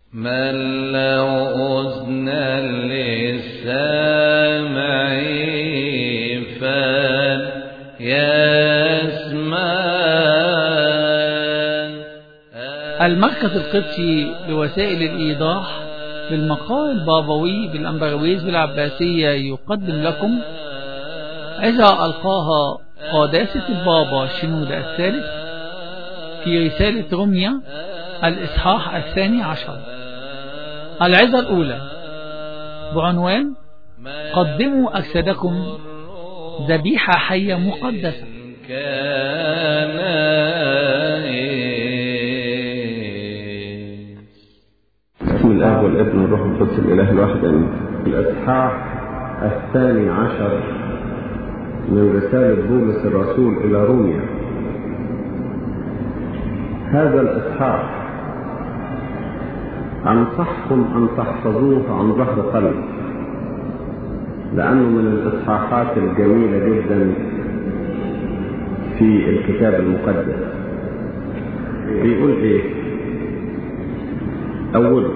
من له أذن للسامع فليسمع المركز القبطي لوسائل الإيضاح بالمقال البابوي بالأنبرويز بالعباسية يقدم لكم إذا ألقاها قداسة البابا شنودة الثالث في رسالة روميا الإصحاح الثاني عشر العظة الأولى بعنوان قدموا أجسادكم ذبيحة حية مقدسة كان بسم الله والابن والروح القدس الاله الواحد امين الاصحاح الثاني عشر من رسالة بولس الرسول إلى روميا هذا الإصحاح أنصحكم أن تحفظوه عن ظهر قلب لأنه من الإصحاحات الجميلة جدا في الكتاب المقدس بيقول إيه أولا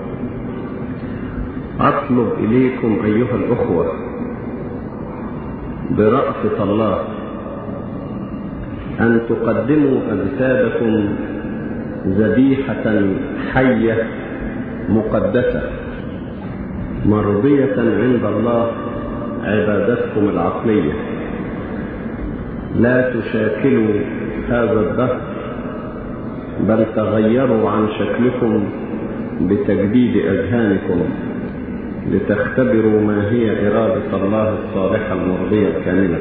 أطلب إليكم أيها الأخوة برأفة الله أن تقدموا أجسادكم ذبيحة حية مقدسة مرضية عند الله عبادتكم العقلية لا تشاكلوا هذا الدهر بل تغيروا عن شكلكم بتجديد أذهانكم لتختبروا ما هي إرادة الله الصالحة المرضية الكاملة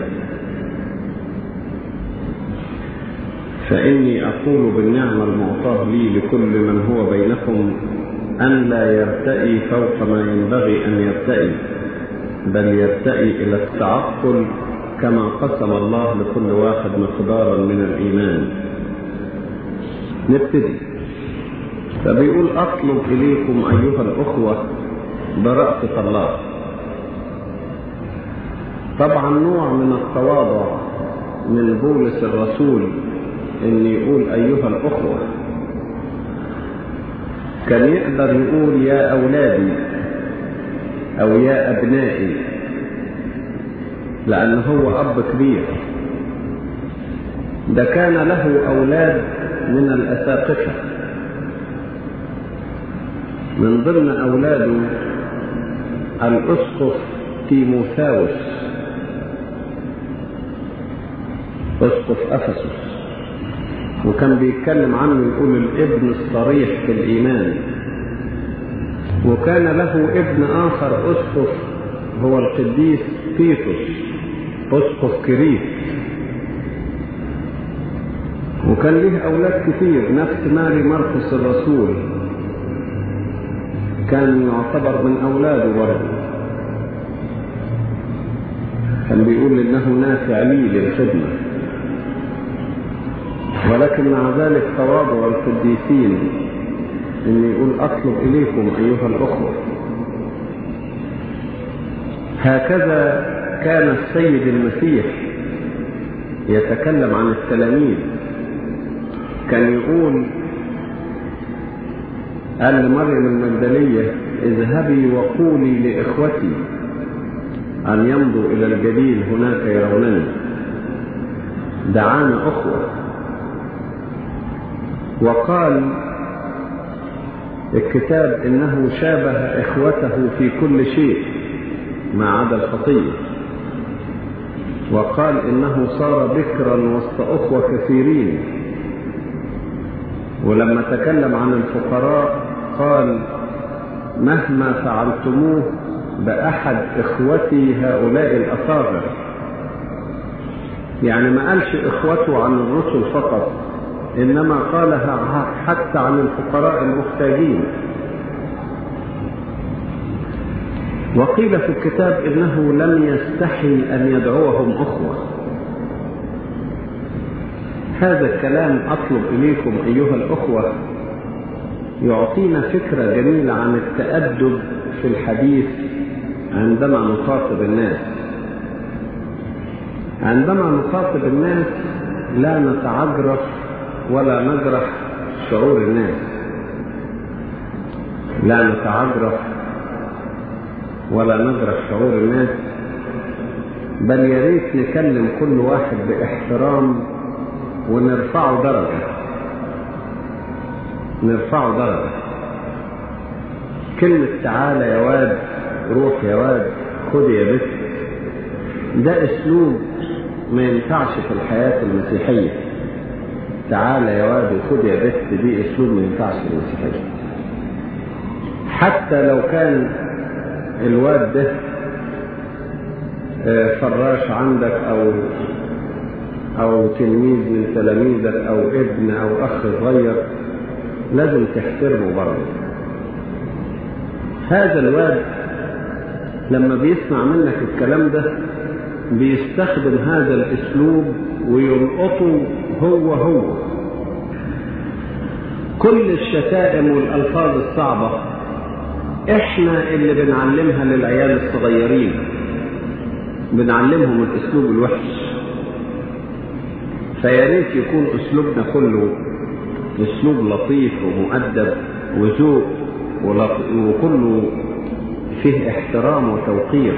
فإني أقول بالنعمة المعطاة لي لكل من هو بينكم أن لا يرتئي فوق ما ينبغي أن يرتئي بل يرتئي إلى التعقل كما قسم الله لكل واحد مقدارا من الإيمان نبتدي فبيقول أطلب إليكم أيها الأخوة برأفة الله طبعا نوع من التواضع من بولس الرسول ان يقول ايها الاخوة كان يقدر يقول يا اولادي او يا ابنائي لان هو اب كبير ده كان له اولاد من الاساقفة من ضمن اولاده الاسقف تيموثاوس اسقف افسس وكان بيتكلم عنه يقول الابن الصريح في الايمان وكان له ابن اخر اسقف هو القديس تيتوس اسقف كريت وكان له اولاد كتير نفس ماري مرقس الرسول كان يعتبر من اولاده برضه كان بيقول انه نافع لي للخدمه ولكن مع ذلك تواضع القديسين ان يقول اطلب اليكم ايها الاخوه هكذا كان السيد المسيح يتكلم عن التلاميذ كان يقول قال لمريم المجدلية اذهبي وقولي لإخوتي أن يمضوا إلى الجليل هناك يرونني دعانا أخوة وقال الكتاب إنه شابه إخوته في كل شيء ما عدا الخطية وقال إنه صار بكرا وسط أخوة كثيرين ولما تكلم عن الفقراء قال مهما فعلتموه بأحد إخوتي هؤلاء الأصاغر يعني ما قالش إخوته عن الرسل فقط إنما قالها حتى عن الفقراء المحتاجين وقيل في الكتاب إنه لم يستحي أن يدعوهم أخوة هذا الكلام أطلب إليكم أيها الأخوة يعطينا فكرة جميلة عن التأدب في الحديث عندما نخاطب الناس عندما نخاطب الناس لا نتعجرف ولا نجرح شعور الناس لا نتعجرف ولا نجرح شعور الناس بل يا ريت نكلم كل واحد باحترام ونرفعه درجة نرفعه درجة كلمة تعالى يا واد روح يا واد خد يا بنت ده اسلوب ما ينفعش في الحياة المسيحية تعالى يا واد وخد يا بنت دي اسلوب ما ينفعش في المسيحية حتى لو كان الواد ده فراش عندك او او تلميذ من تلاميذك او ابن او اخ صغير لازم تحترمه برضه هذا الواد لما بيسمع منك الكلام ده بيستخدم هذا الاسلوب ويلقطه هو هو كل الشتائم والالفاظ الصعبه احنا اللي بنعلمها للعيال الصغيرين بنعلمهم الاسلوب الوحش فيا ريت يكون اسلوبنا كله اسلوب لطيف ومؤدب وذوق وكله فيه احترام وتوقير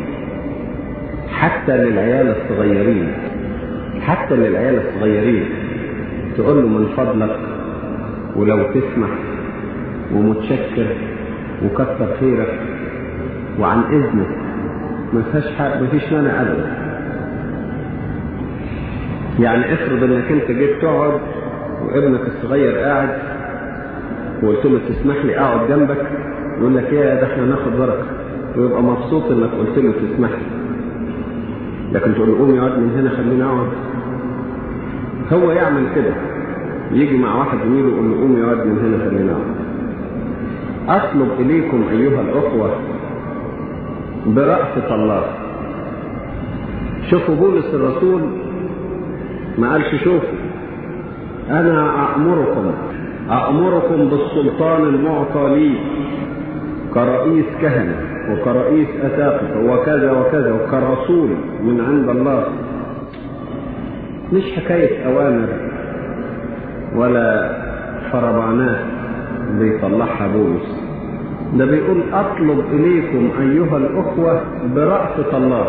حتى للعيال الصغيرين حتى للعيال الصغيرين تقول له من فضلك ولو تسمح ومتشكر وكتر خيرك وعن اذنك ما فيهاش حق ما فيش مانع ابدا يعني افرض انك انت جيت تقعد وابنك الصغير قاعد وقلت له تسمح لي اقعد جنبك يقول لك يا ده احنا ناخد بركه ويبقى مبسوط انك قلت له تسمح لي لكن تقول له قوم يقعد من هنا خليني اقعد هو يعمل كده يجي مع واحد زميله يقول له قوم يقعد من هنا خليني اقعد اطلب اليكم ايها الاخوه برأفة الله شوفوا بولس الرسول ما قالش شوفوا انا اامركم أأمركم بالسلطان المعطى لي كرئيس كهنة وكرئيس أساقفة وكذا وكذا وكرسول من عند الله مش حكاية أوامر ولا فربانات بيطلعها بولس ده بيقول أطلب إليكم أيها الأخوة برأفة الله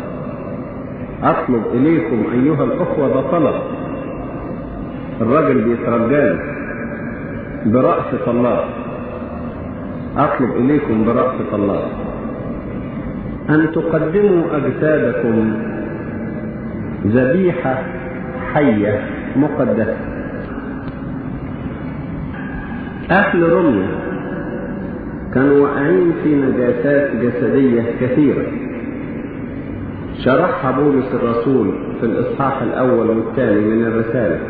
أطلب إليكم أيها الأخوة ده طلب الراجل بيترجاني برأفة الله أطلب إليكم برأفة الله أن تقدموا أجسادكم ذبيحة حية مقدسة أهل رمية كانوا واقعين في نجاسات جسدية كثيرة شرحها بولس الرسول في الإصحاح الأول والثاني من الرسالة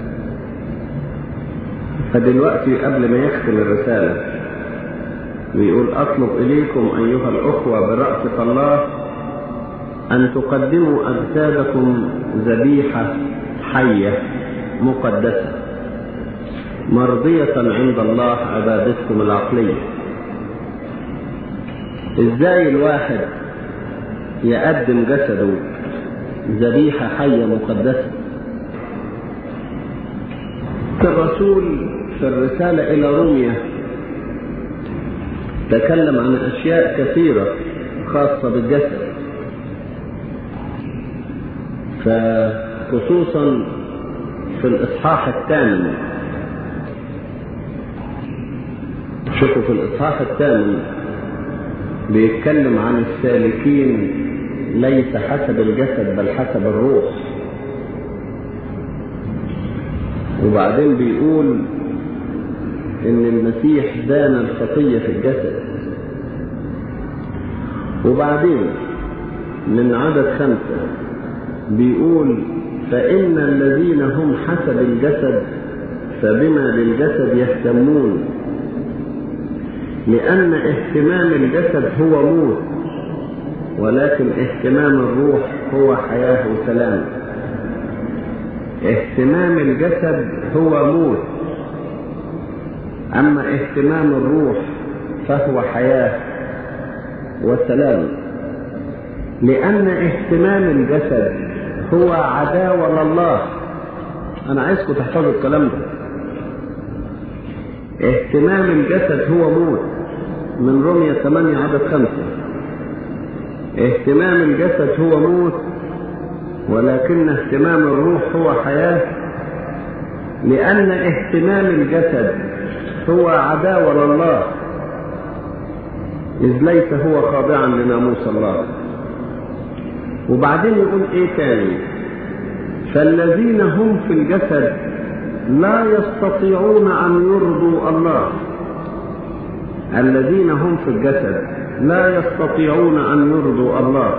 فدلوقتي قبل ما يختم الرسالة بيقول أطلب إليكم أيها الأخوة برأفة الله أن تقدموا أجسادكم ذبيحة حية مقدسة مرضية عند الله عبادتكم العقلية إزاي الواحد يقدم جسده ذبيحة حية مقدسة الرسول في الرسالة إلى روميا تكلم عن أشياء كثيرة خاصة بالجسد فخصوصا في الإصحاح الثامن شوفوا في الإصحاح الثامن بيتكلم عن السالكين ليس حسب الجسد بل حسب الروح وبعدين بيقول ان المسيح دان الخطية في الجسد وبعدين من عدد خمسة بيقول فإن الذين هم حسب الجسد فبما للجسد يهتمون لأن اهتمام الجسد هو موت ولكن اهتمام الروح هو حياة وسلام اهتمام الجسد هو موت أما اهتمام الروح فهو حياة وسلام لأن اهتمام الجسد هو عداوة لله أنا عايزكم تحفظوا الكلام ده اهتمام الجسد هو موت من رمية 8 عدد 5 اهتمام الجسد هو موت ولكن اهتمام الروح هو حياة لأن اهتمام الجسد هو عداوة لله إذ ليس هو خاضعا لناموس الله وبعدين يقول ايه تاني فالذين هم في الجسد لا يستطيعون ان يرضوا الله الذين هم في الجسد لا يستطيعون ان يرضوا الله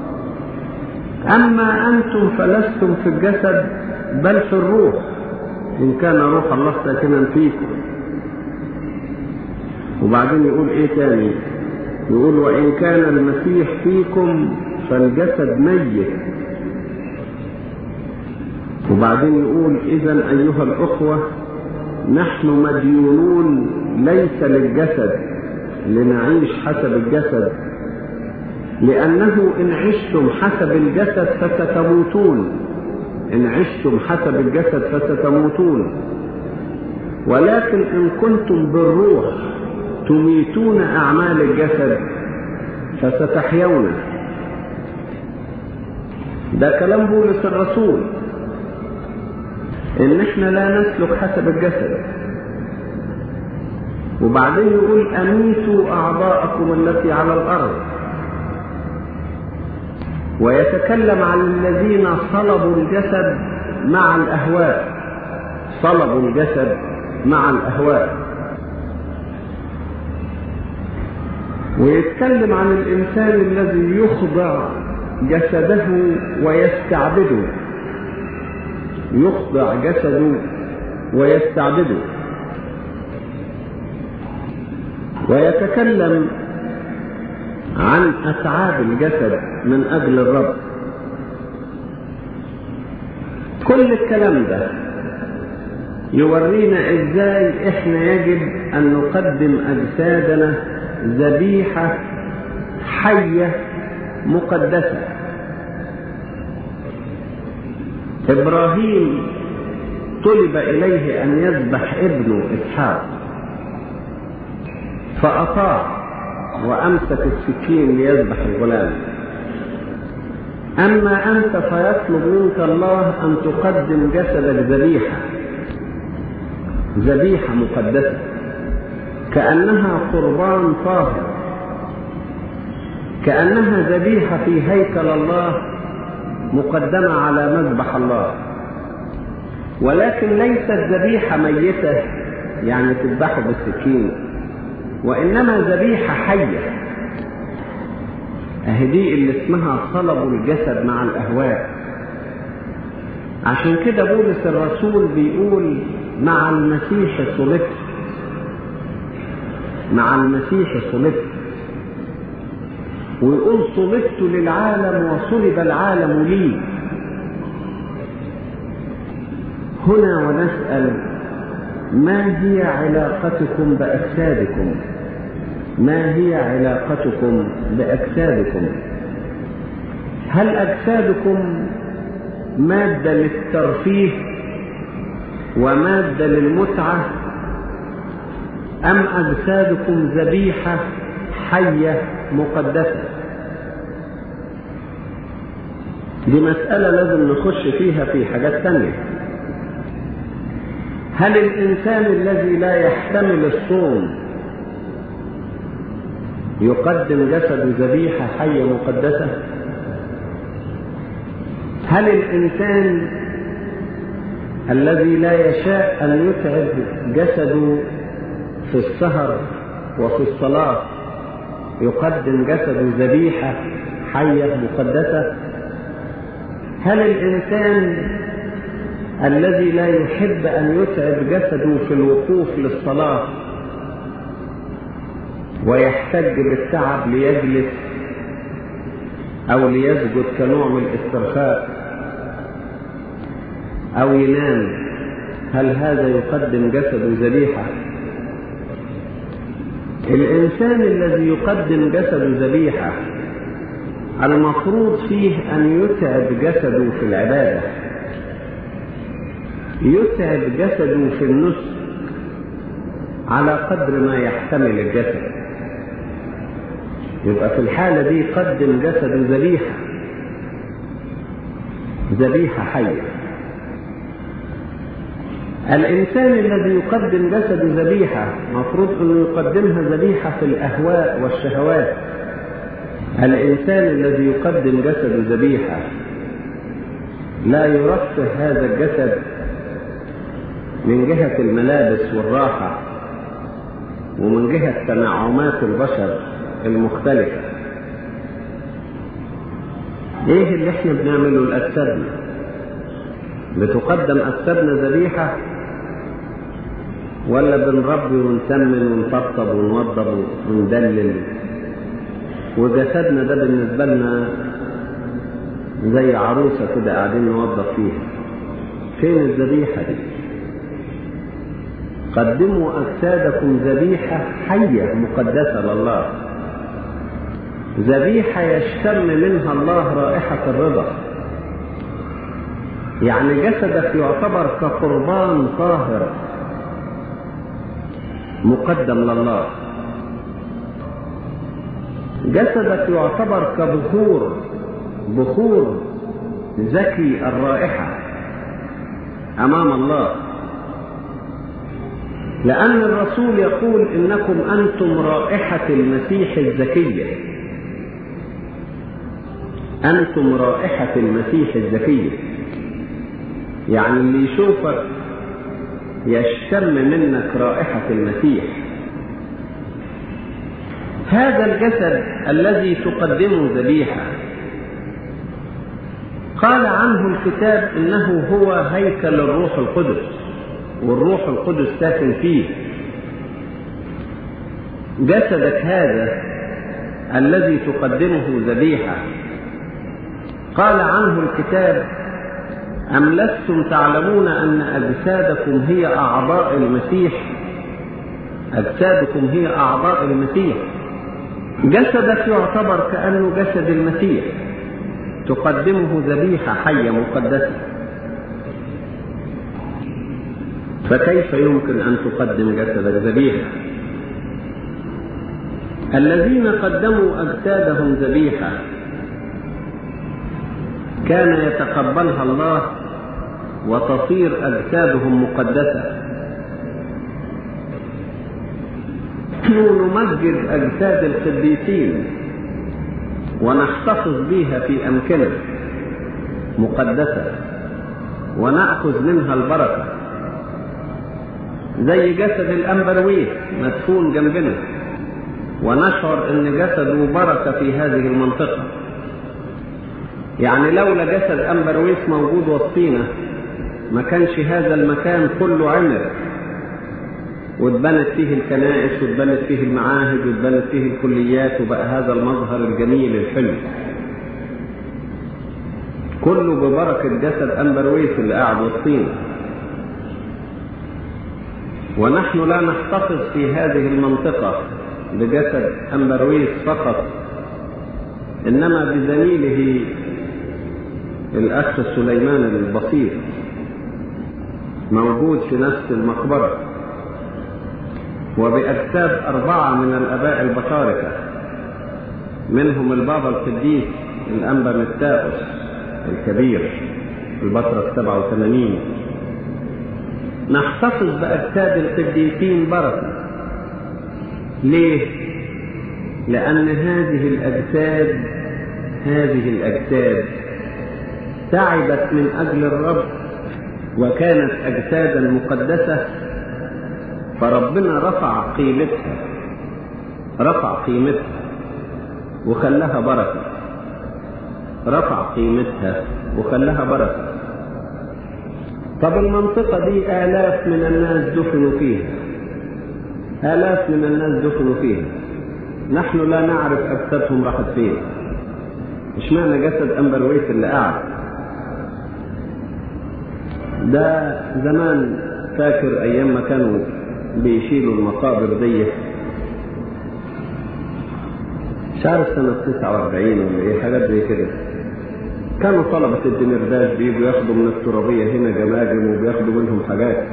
اما انتم فلستم في الجسد بل في الروح ان كان روح الله ساكنا فيكم وبعدين يقول ايه تاني يقول وان كان المسيح فيكم فالجسد ميت وبعدين يقول اذا ايها الاخوه نحن مديونون ليس للجسد لنعيش حسب الجسد لانه ان عشتم حسب الجسد فستموتون ان عشتم حسب الجسد فستموتون ولكن ان كنتم بالروح تميتون اعمال الجسد فستحيون ده كلام بولس الرسول ان احنا لا نسلك حسب الجسد وبعدين يقول اميتوا اعضاءكم التي على الارض ويتكلم عن الذين صلبوا الجسد مع الاهواء صلبوا الجسد مع الاهواء ويتكلم عن الانسان الذي يخضع جسده ويستعبده يخضع جسده ويستعبده ويتكلم عن اتعاب الجسد من اجل الرب كل الكلام ده يورينا ازاي احنا يجب ان نقدم اجسادنا ذبيحه حيه مقدسه ابراهيم طلب اليه ان يذبح ابنه اسحاق فاطاع وامسك السكين ليذبح الغلام اما انت فيطلب منك الله ان تقدم جسدك ذبيحه ذبيحه مقدسه كانها قربان طاهر كانها ذبيحه في هيكل الله مقدمه على مذبح الله ولكن ليست ذبيحه ميته يعني تذبحه بالسكين وانما ذبيحه حيه اهي دي اللي اسمها صلب الجسد مع الاهواء عشان كده بولس الرسول بيقول مع المسيح صلبت مع المسيح صلبت ويقول صلبت للعالم وصلب العالم لي هنا ونسأل ما هي علاقتكم بأجسادكم ما هي علاقتكم بأجسادكم هل أجسادكم مادة للترفيه ومادة للمتعة أم أجسادكم ذبيحة حية مقدسة دي مسألة لازم نخش فيها في حاجات تانية هل الإنسان الذي لا يحتمل الصوم يقدم جسد ذبيحة حية مقدسة هل الإنسان الذي لا يشاء أن يتعب جسده في السهر وفي الصلاة يقدم جسده ذبيحة حية مقدسة هل الإنسان الذي لا يحب أن يتعب جسده في الوقوف للصلاة ويحتج بالتعب ليجلس أو ليسجد كنوع من الاسترخاء أو ينام هل هذا يقدم جسده ذبيحة؟ الإنسان الذي يقدم جسده ذبيحة المفروض فيه أن يتعب جسده في العبادة يتعب جسده في النسك على قدر ما يحتمل الجسد يبقى في الحالة دي قدم جسده ذبيحة ذبيحة حية الإنسان الذي يقدم جسده ذبيحة مفروض أنه يقدمها ذبيحة في الأهواء والشهوات الإنسان الذي يقدم جسده ذبيحة لا يرفه هذا الجسد من جهة الملابس والراحة ومن جهة تنعمات البشر المختلفة ايه اللي احنا بنعمله لأجسادنا بتقدم أجسادنا ذبيحة ولا بنربي ونسمن ونطبطب ونوضب وندلل وجسدنا ده بالنسبة لنا زي عروسة كده قاعدين نوضب فيها فين الذبيحة دي قدموا أجسادكم ذبيحة حية مقدسة لله ذبيحة يشتم منها الله رائحة الرضا يعني جسدك يعتبر كقربان طاهر مقدم لله جسدك يعتبر كبخور بخور زكي الرائحة أمام الله لأن الرسول يقول إنكم أنتم رائحة المسيح الزكية أنتم رائحة المسيح الزكية يعني اللي يشوفك يشتم منك رائحة المسيح هذا الجسد الذي تقدمه ذبيحة قال عنه الكتاب إنه هو هيكل الروح القدس والروح القدس ساكن فيه جسدك هذا الذي تقدمه ذبيحة قال عنه الكتاب أم لستم تعلمون أن أجسادكم هي أعضاء المسيح أجسادكم هي أعضاء المسيح جسدك يعتبر كأنه جسد المسيح تقدمه ذبيحة حية مقدسة فكيف يمكن أن تقدم جسدك ذبيحة الذين قدموا أجسادهم ذبيحة كان يتقبلها الله وتصير أجسادهم مقدسة نحن نمجد أجساد القديسين ونحتفظ بها في أمكنة مقدسة ونأخذ منها البركة زي جسد الأنبرويه مدفون جنبنا ونشعر أن جسده بركة في هذه المنطقة يعني لولا جسد أنبرويس موجود وسطينا ما كانش هذا المكان كله عمر واتبنت فيه الكنائس واتبنت فيه المعاهد واتبنت فيه الكليات وبقى هذا المظهر الجميل الحلو كله ببركة جسد أنبرويس اللي قاعد وسطينا ونحن لا نحتفظ في هذه المنطقة بجسد أنبرويس فقط إنما بزميله الأخ سليمان البسيط موجود في نفس المقبرة وبأجساد أربعة من الآباء البطاركة منهم البابا القديس الأنبا متاؤس الكبير البطرة 87 نحتفظ بأجساد القديسين بركة ليه؟ لأن هذه الأجساد هذه الأجساد تعبت من أجل الرب وكانت أجسادا مقدسة فربنا رفع قيمتها رفع قيمتها وخلاها بركة رفع قيمتها وخلاها بركة طب المنطقة دي آلاف من الناس دفنوا فيها آلاف من الناس دفنوا فيها نحن لا نعرف أجسادهم راحت فين اشمعنى جسد أمبرويس اللي قاعد ده زمان فاكر أيام ما كانوا بيشيلوا المقابر دي مش عارف سنة 49 ولا ايه حاجات زي كده كانوا طلبة الدمرداش بيجوا ياخدوا من الترابية هنا جماجم وبياخدوا منهم حاجات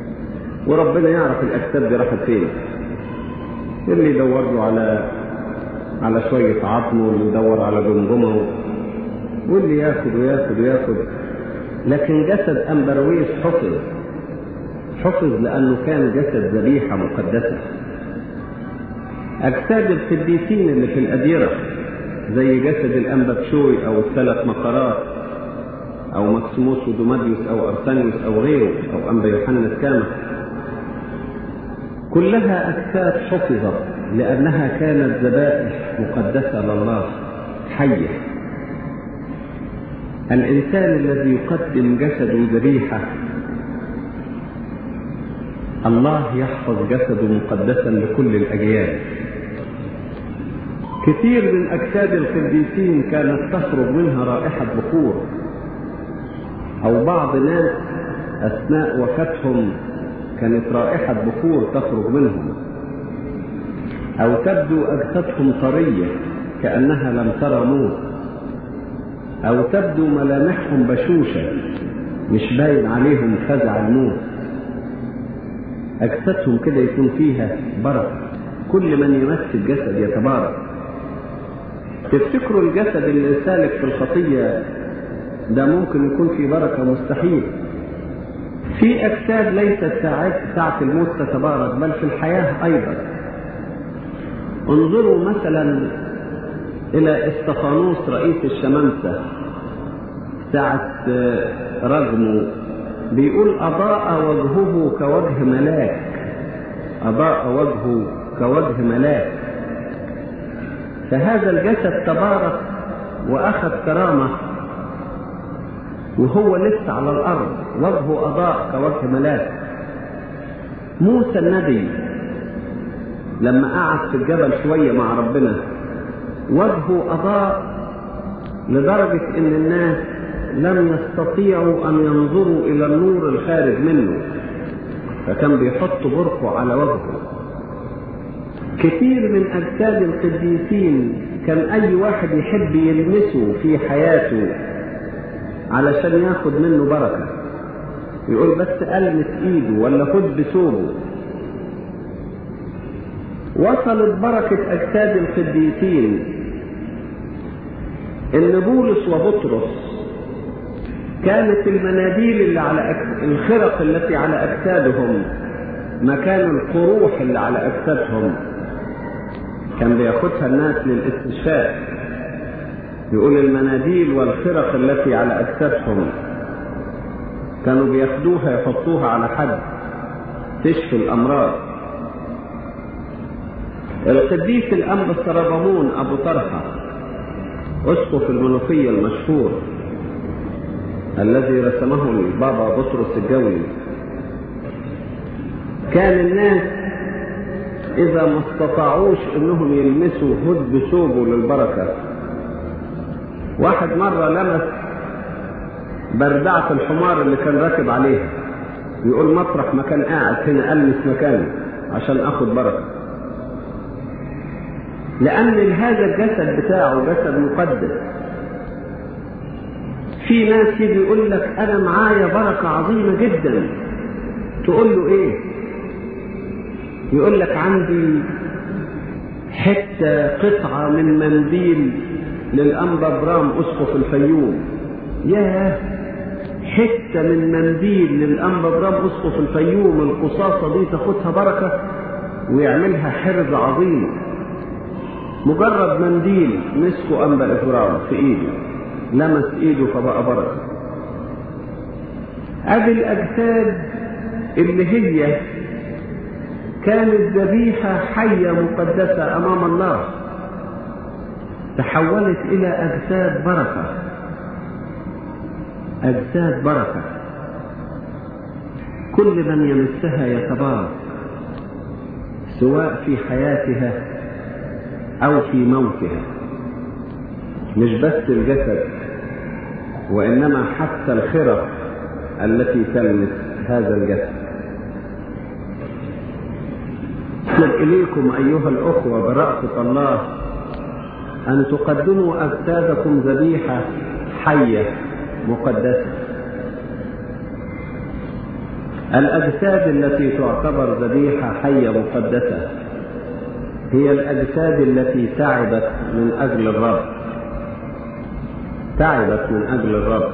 وربنا يعرف الأجساد دي راحت فين اللي يدور له على على شوية عظم واللي يدور على جمجمة واللي ياخد وياخد وياخد لكن جسد أمبرويس حفظ حفظ لأنه كان جسد ذبيحة مقدسة أجساد القديسين اللي في الأديرة زي جسد الأنبكشوي أو الثلاث مقرات أو مكسيموس ودوماديوس أو أرسانيوس أو غيره أو أنبا يوحنا الكامل كلها أجساد حفظت لأنها كانت ذبائح مقدسة لله حية الإنسان الذي يقدم جسده ذبيحة الله يحفظ جسده مقدسا لكل الأجيال كثير من أجساد القديسين كانت تخرج منها رائحة بخور أو بعض ناس أثناء وفاتهم كانت رائحة بخور تخرج منهم أو تبدو أجسادهم طرية كأنها لم ترى موت أو تبدو ملامحهم بشوشة مش باين عليهم فزع الموت أجسادهم كده يكون فيها بركة كل من يمس الجسد يتبارك تفتكروا الجسد اللي سالك في الخطية ده ممكن يكون في بركة مستحيل في أجساد ليست ساعة, ساعة الموت تتبارك بل في الحياة أيضا انظروا مثلا إلى استفانوس رئيس الشمامسة ساعة رجمه بيقول أضاء وجهه كوجه ملاك أضاء وجهه كوجه ملاك فهذا الجسد تبارك وأخذ كرامة وهو لسه على الأرض وجهه أضاء كوجه ملاك موسى النبي لما قعد في الجبل شوية مع ربنا وجهه أضاء لدرجة إن الناس لم يستطيعوا أن ينظروا إلى النور الخارج منه فكان بيحط برقه على وجهه كثير من أجساد القديسين كان أي واحد يحب يلمسه في حياته علشان ياخد منه بركة يقول بس ألمس إيده ولا خد بثوبه وصلت بركة أجساد القديسين إن بولس وبطرس كانت المناديل اللي على أك... الخرق التي على أجسادهم مكان القروح اللي على أجسادهم كان بياخدها الناس للاستشفاء يقول المناديل والخرق التي على أجسادهم كانوا بياخدوها يحطوها على حد تشفي الأمراض القديس الأنبا السربمون أبو طرحة أسقف المنوفية المشهور الذي رسمه البابا بطرس الجوي كان الناس إذا ما استطاعوش إنهم يلمسوا هد بثوبه للبركة واحد مرة لمس بردعة الحمار اللي كان راكب عليها يقول مطرح ما كان قاعد هنا ألمس مكانه عشان أخد بركة لأن هذا الجسد بتاعه جسد مقدس في ناس يجي يقول لك أنا معايا بركة عظيمة جدا تقول له إيه؟ يقول لك عندي حتة قطعة من منديل للأنبا برام أسقف الفيوم ياه حتة من منديل للأنبا برام أسقف الفيوم القصاصة دي تاخدها بركة ويعملها حرز عظيم مجرد منديل مسكه أنبا إبرام في إيده لمس إيده فبقى بركة أدي الأجساد اللي هي كانت ذبيحة حية مقدسة أمام الله تحولت إلى أجساد بركة أجساد بركة كل من يمسها يتبارك سواء في حياتها أو في موتها مش بس الجسد وإنما حتى الخرق التي تلمس هذا الجسد أطلب إليكم أيها الأخوة برأفة الله أن تقدموا أجسادكم ذبيحة حية مقدسة الأجساد التي تعتبر ذبيحة حية مقدسة هي الأجساد التي تعبت من أجل الرب تعبت من أجل الرب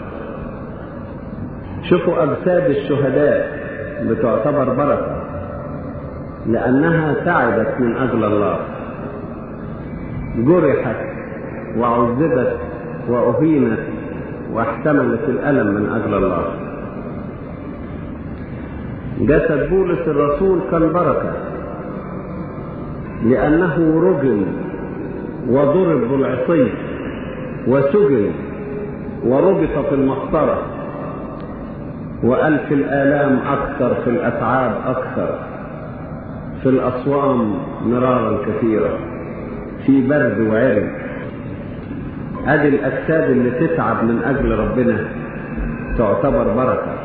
شوفوا أجساد الشهداء بتعتبر بركة لأنها تعبت من أجل الله جرحت وعذبت وأهينت واحتملت الألم من أجل الله جسد بولس الرسول كان بركة لأنه رجم وضرب بالعصي وسجن وربط في المقطرة وقال في الآلام أكثر في الأتعاب أكثر في الأصوام مرارا كثيرا في برد وعرق ادي الاجساد اللي تتعب من اجل ربنا تعتبر بركه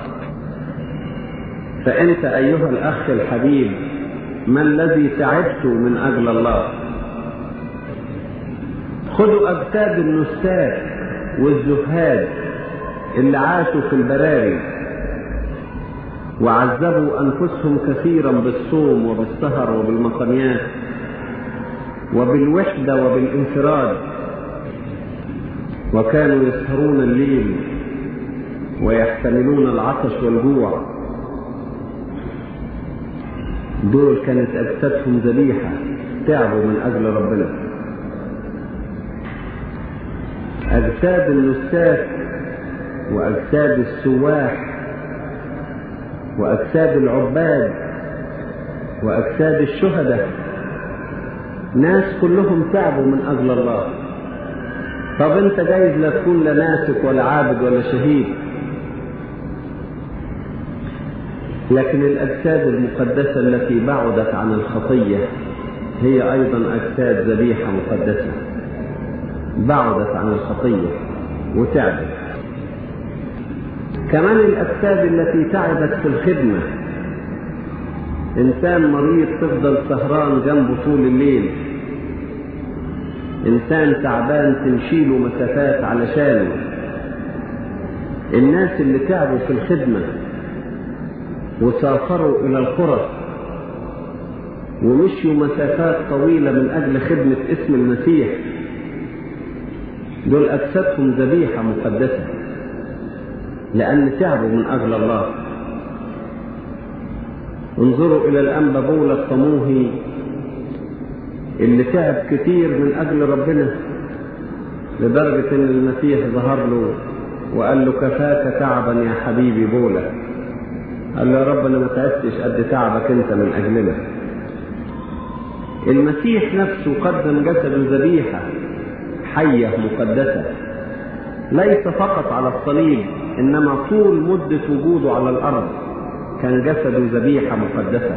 فانت ايها الاخ الحبيب ما الذي تعبت من اجل الله خذوا اجساد النساك والزهاد اللي عاشوا في البراري وعذبوا انفسهم كثيرا بالصوم وبالسهر وبالمقاميات وبالوحده وبالانفراد وكانوا يسهرون الليل ويحتملون العطش والجوع دول كانت أجسادهم ذبيحة تعبوا من أجل ربنا أجساد النساك وأجساد السواح وأجساد العباد وأجساد الشهداء ناس كلهم تعبوا من أجل الله طب انت جايز لا تكون لا ناسك ولا عابد ولا شهيد لكن الاجساد المقدسه التي بعدت عن الخطيه هي ايضا اجساد ذبيحه مقدسه بعدت عن الخطيه وتعبت كمان الاجساد التي تعبت في الخدمه انسان مريض تفضل سهران جنبه طول الليل انسان تعبان تمشيله مسافات علشانه الناس اللي تعبوا في الخدمة وسافروا الى القرى ومشيوا مسافات طويلة من اجل خدمة اسم المسيح دول اجسادهم ذبيحة مقدسة لان تعبوا من اجل الله انظروا الى الانبا بولى الطموهي اللي تعب كتير من اجل ربنا لدرجة ان المسيح ظهر له وقال له كفاك تعبا يا حبيبي بولا قال له يا رب انا ما تعبتش قد تعبك انت من اجلنا المسيح نفسه قدم جسده ذبيحة حية مقدسة ليس فقط على الصليب انما طول مدة وجوده على الارض كان جسده ذبيحة مقدسة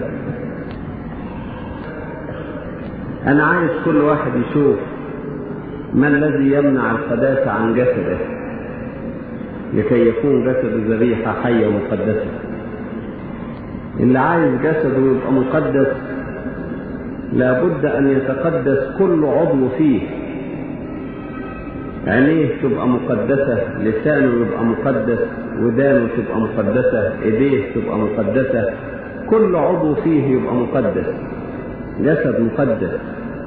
أنا عايز كل واحد يشوف ما الذي يمنع القداسة عن جسده لكي يكون جسده ذبيحة حية مقدسة اللي عايز جسده يبقى مقدس لابد أن يتقدس كل عضو فيه عينيه تبقى مقدسة لسانه يبقى مقدس ودانه تبقى مقدسة ايديه تبقى مقدسة كل عضو فيه يبقى مقدس جسد مقدس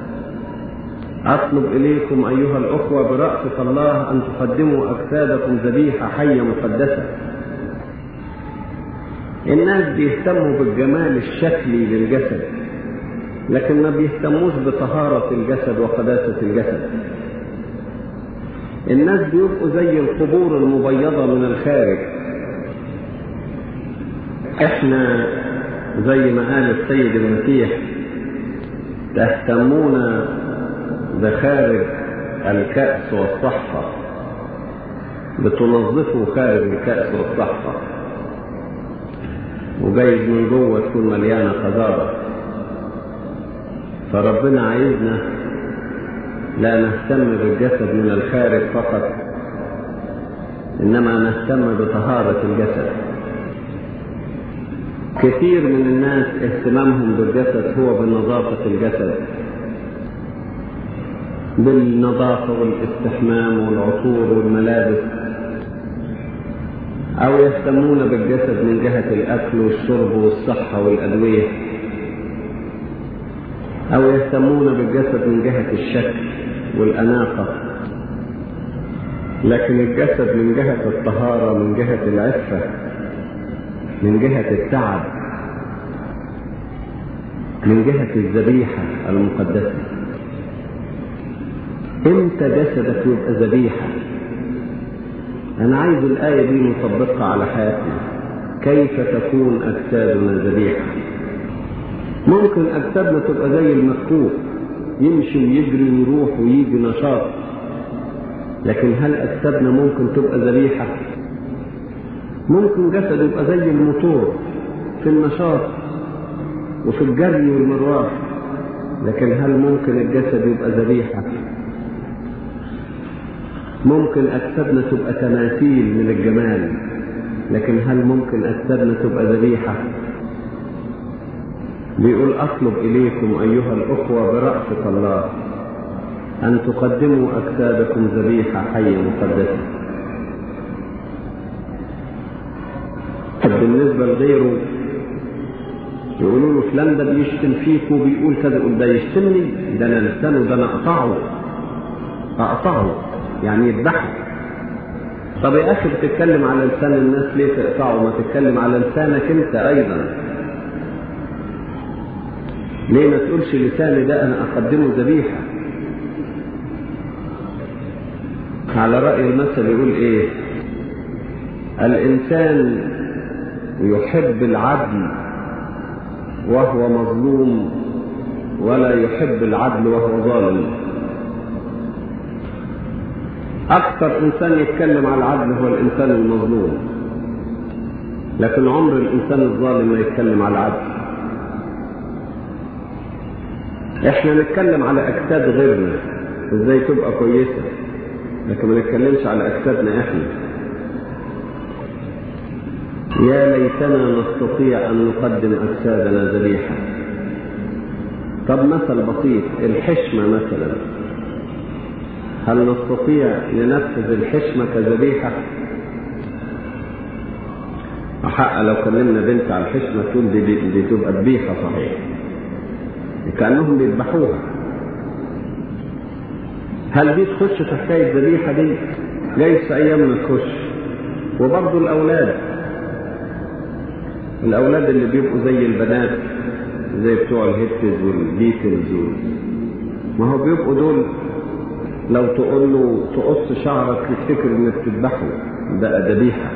أطلب إليكم أيها الأخوة برأفة الله أن تقدموا أجسادكم ذبيحة حية مقدسة الناس بيهتموا بالجمال الشكلي للجسد لكن ما بيهتموش بطهارة الجسد وقداسة الجسد الناس بيبقوا زي القبور المبيضة من الخارج احنا زي ما قال السيد المسيح تهتمون بخارج الكأس والصحفة بتنظفوا خارج الكأس والصحفة وجايز من جوه تكون مليانة قذارة فربنا عايزنا لا نهتم بالجسد من الخارج فقط إنما نهتم بطهارة الجسد كثير من الناس اهتمامهم بالجسد هو بنظافة الجسد بالنظافة والاستحمام والعطور والملابس أو يهتمون بالجسد من جهة الأكل والشرب والصحة والأدوية أو يهتمون بالجسد من جهة الشكل والأناقة لكن الجسد من جهة الطهارة من جهة العفة من جهة التعب من جهة الذبيحة المقدسة امتى جسدك يبقى ذبيحة انا عايز الآية دي نطبقها على حياتنا كيف تكون أجسادنا ذبيحة ممكن أجسادنا تبقى زي المكتوب يمشي ويجري ويروح ويجي نشاط لكن هل أجسادنا ممكن تبقى ذبيحة ممكن جسد يبقى زي الموتور في النشاط وفي الجري والمروح لكن هل ممكن الجسد يبقى ذبيحة ممكن أجسادنا تبقى تماثيل من الجمال لكن هل ممكن أجسادنا تبقى ذبيحة بيقول أطلب إليكم أيها الأخوة برأفة الله أن تقدموا أجسادكم ذبيحة حية مقدسة طب بالنسبة لغيره يقولوا له فلان ده بيشتم فيك وبيقول كذا يقول ده يشتمني ده انا لسانه ده انا اقطعه اقطعه يعني يذبحه طب يا اخي بتتكلم على لسان الناس ليه تقطعه ما تتكلم على لسانك انت ايضا ليه ما تقولش لساني ده انا اقدمه ذبيحه على راي المثل يقول ايه الانسان يحب العدل وهو مظلوم ولا يحب العدل وهو ظالم أكثر إنسان يتكلم على العدل هو الإنسان المظلوم لكن عمر الإنسان الظالم ما يتكلم على العدل إحنا نتكلم على أجساد غيرنا إزاي تبقى كويسة لكن ما نتكلمش على أجسادنا إحنا يا ليتنا نستطيع أن نقدم أجسادنا ذبيحة طب مثل بسيط الحشمة مثلا هل نستطيع لنفذ الحشمة كذبيحة حق لو كلمنا بنت على الحشمة تقول دي, دي, دي تبقى ذبيحة صحيح كأنهم بيذبحوها هل دي تخش في حكاية ذبيحة دي؟ جايز في أيامنا تخش وبرضه الأولاد الأولاد اللي بيبقوا زي البنات زي بتوع الهيتز والبيتلز و... ما هو بيبقوا دول لو تقول له تقص شعرك يفتكر انك تذبحه ده ذبيحة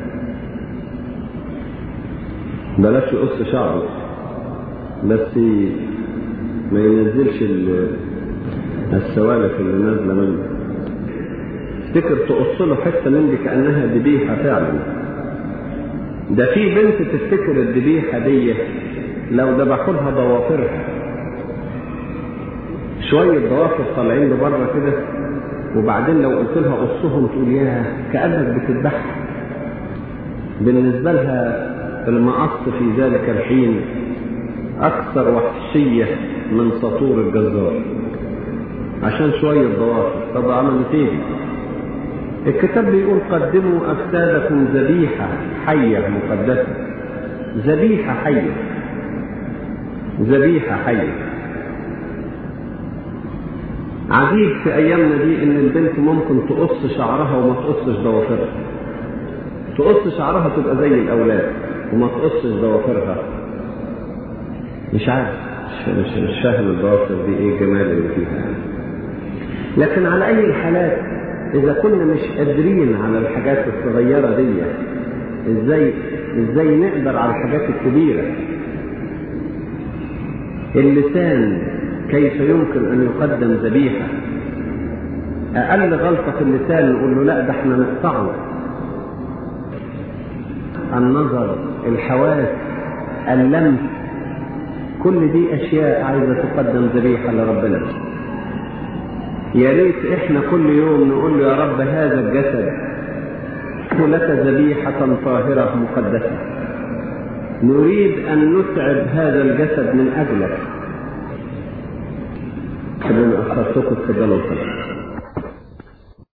بلاش يقص شعره بس ما ينزلش السوالف اللي نازله منه افتكر تقص له حته من دي كانها ذبيحه فعلا ده في بنت تفتكر الذبيحه دي لو ذبحوا لها ضوافرها شويه ضوافر طالعين لبره كده وبعدين لو قلت لها قصهم تقول ياه كانك بتذبحها بالنسبه لها المقص في ذلك الحين اكثر وحشيه من سطور الجزار عشان شويه ضوافر طب عملت ايه الكتاب بيقول قدموا أجسادكم ذبيحة حية مقدسة ذبيحة حية ذبيحة حية عجيب في أيامنا دي إن البنت ممكن تقص شعرها وما تقصش ضوافرها تقص شعرها تبقى زي الأولاد وما تقصش ضوافرها مش عارف مش, مش فاهم الضوافر دي إيه الجمال اللي فيها لكن على أي الحالات إذا كنا مش قادرين على الحاجات الصغيرة دي إزاي إزاي نقدر على الحاجات الكبيرة اللسان كيف يمكن أن يقدم ذبيحة أقل غلطة في اللسان نقول له لا ده احنا نقطعه النظر الحواس اللمس كل دي أشياء عايزة تقدم ذبيحة لربنا يا ريت احنا كل يوم نقول له يا رب هذا الجسد لك ذبيحة طاهرة مقدسة نريد أن نتعب هذا الجسد من أجلك. أخرتكم تفضلوا